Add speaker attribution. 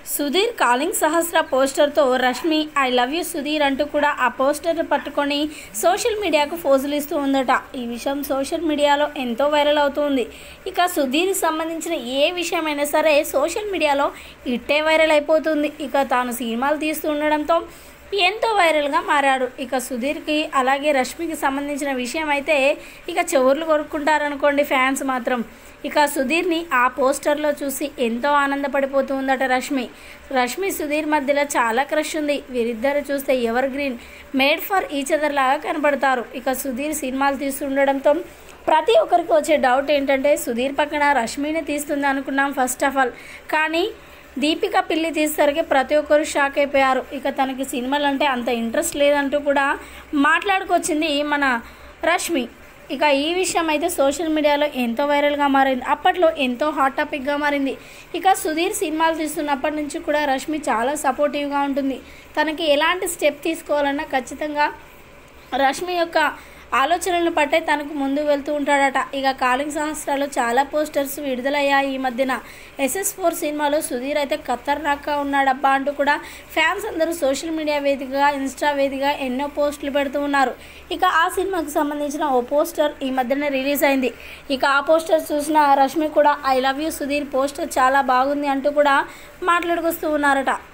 Speaker 1: Sudheer calling Sahasra పోస్టర్తో Rashmi I love you Sudheer అంటూ కూడా ఆ పోస్టర్ పట్టుకొని సోషల్ మీడియాకు ఫోజులు ఇస్తూ ఉందట ఈ విషయం సోషల్ మీడియాలో ఎంతో వైరల్ అవుతుంది ఇక సుధీర్కి సంబంధించిన ఏ విషయమైనా సరే సోషల్ మీడియాలో ఇట్టే వైరల్ అయిపోతుంది ఇక తాను సినిమాలు తీస్తూ ఉండడంతో ఎంతో వైరల్గా మారాడు ఇక సుధీర్కి అలాగే రష్మికి సంబంధించిన విషయం అయితే ఇక చెవుర్లు కొరుక్కుంటారనుకోండి ఫ్యాన్స్ మాత్రం ఇక సుధీర్ని ఆ పోస్టర్లో చూసి ఎంతో ఆనందపడిపోతూ ఉందట రష్మి రష్మి సుధీర్ మధ్యలో చాలా క్రష్ ఉంది వీరిద్దరు చూస్తే evergreen made for each other లాగా కనబడతారు ఇక సుధీర్ సినిమాలు తీస్తుండడంతో ప్రతి ఒక్కరికి వచ్చే డౌట్ ఏంటంటే సుధీర్ పక్కన రష్మిని తీస్తుంది అనుకున్నాం ఫస్ట్ ఆఫ్ ఆల్ కానీ దీపిక పిల్లి తీసేసరికి ప్రతి ఒక్కరు షాక్ అయిపోయారు ఇక తనకి సినిమాలు అంటే అంత ఇంట్రెస్ట్ లేదంటూ కూడా మాట్లాడుకొచ్చింది మన రష్మి ఇక ఈ విషయం అయితే సోషల్ మీడియాలో ఎంతో వైరల్గా మారింది అప్పట్లో ఎంతో హాట్ టాపిక్గా మారింది ఇక సుధీర్ సినిమాలు తీస్తున్నప్పటి నుంచి కూడా రష్మి చాలా సపోర్టివ్గా ఉంటుంది తనకి ఎలాంటి స్టెప్ తీసుకోవాలన్నా ఖచ్చితంగా రష్మి యొక్క ఆలోచనలను పట్టే తనకు ముందు వెళ్తూ ఉంటాడట ఇక కాలింగ్ సహస్రాలు చాలా పోస్టర్స్ విడుదలయ్యాయి ఈ మధ్యన ఎస్ఎస్ ఫోర్ సినిమాలో సుధీర్ అయితే ఖతర్నాక్గా ఉన్నాడబ్బా అంటూ కూడా ఫ్యాన్స్ అందరూ సోషల్ మీడియా వేదికగా ఇన్స్టా వేదికగా ఎన్నో పోస్టులు పెడుతూ ఉన్నారు ఇక ఆ సినిమాకు సంబంధించిన ఓ పోస్టర్ ఈ మధ్యన రిలీజ్ అయింది ఇక ఆ పోస్టర్ చూసిన రష్మి కూడా I love you Sudheer poster చాలా బాగుంది అంటూ కూడా మాట్లాడుకొస్తూ ఉన్నారట